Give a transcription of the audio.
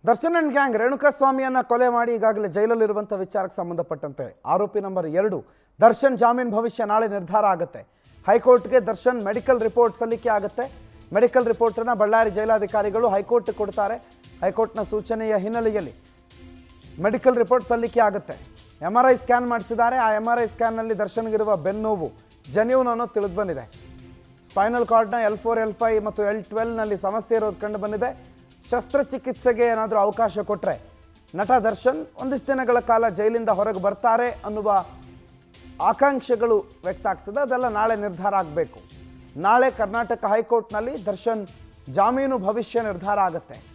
Darshan and gang ರೇಣುಕಾಸ್ವಾಮಿಯನ್ನ ಕೊಲೆ ಮಾಡಿ ಈಗಾಗಲೇ ಜೈಲಲ್ಲಿರುವಂಥ ವಿಚಾರಕ್ಕೆ ಸಂಬಂಧಪಟ್ಟಂತೆ ಆರೋಪಿ ನಂಬರ್ ಎರಡು ದರ್ಶನ್ ಜಾಮೀನು ಭವಿಷ್ಯ ನಾಳೆ ನಿರ್ಧಾರ ಆಗುತ್ತೆ ಹೈಕೋರ್ಟ್ಗೆ ದರ್ಶನ್ ಮೆಡಿಕಲ್ ರಿಪೋರ್ಟ್ ಸಲ್ಲಿಕೆ ಆಗುತ್ತೆ ಮೆಡಿಕಲ್ ರಿಪೋರ್ಟನ್ನು ಬಳ್ಳಾರಿ ಜೈಲಾಧಿಕಾರಿಗಳು ಹೈಕೋರ್ಟ್ ಕೊಡ್ತಾರೆ ಹೈಕೋರ್ಟ್ನ ಸೂಚನೆಯ ಹಿನ್ನೆಲೆಯಲ್ಲಿ ಮೆಡಿಕಲ್ ರಿಪೋರ್ಟ್ ಸಲ್ಲಿಕೆ ಆಗುತ್ತೆ ಎಮ್ ಆರ್ ಐ ಸ್ಕ್ಯಾನ್ ಮಾಡಿಸಿದ್ದಾರೆ ಆ ಎಮ್ ಆರ್ ಐ ಸ್ಕ್ಯಾನ್ನಲ್ಲಿ ದರ್ಶನ್ಗಿರುವ ಬೆನ್ನೋವು ಜನ್ಯೂನ್ ಅನ್ನೋದು ತಿಳಿದು ಬಂದಿದೆ ಸ್ಪೈನಲ್ ಕಾರ್ಡ್ನ ಎಲ್ ಫೋರ್ ಎಲ್ ಫೈ ಮತ್ತು ಎಲ್ ಟ್ವೆಲ್ನಲ್ಲಿ ಸಮಸ್ಯೆ ಇರೋದು ಕಂಡು ಬಂದಿದೆ ಶಸ್ತ್ರಚಿಕಿತ್ಸೆಗೆ ಏನಾದರೂ ಅವಕಾಶ ಕೊಟ್ಟರೆ ನಟ ದರ್ಶನ್ ಒಂದಿಷ್ಟು ದಿನಗಳ ಕಾಲ ಜೈಲಿಂದ ಹೊರಗೆ ಬರ್ತಾರೆ ಅನ್ನುವ ಆಕಾಂಕ್ಷೆಗಳು ವ್ಯಕ್ತ ಆಗ್ತದೆ ಅದೆಲ್ಲ ನಾಳೆ ನಿರ್ಧಾರ ಆಗಬೇಕು ನಾಳೆ ಕರ್ನಾಟಕ ಹೈಕೋರ್ಟ್ನಲ್ಲಿ ದರ್ಶನ್ ಜಾಮೀನು ಭವಿಷ್ಯ ನಿರ್ಧಾರ ಆಗುತ್ತೆ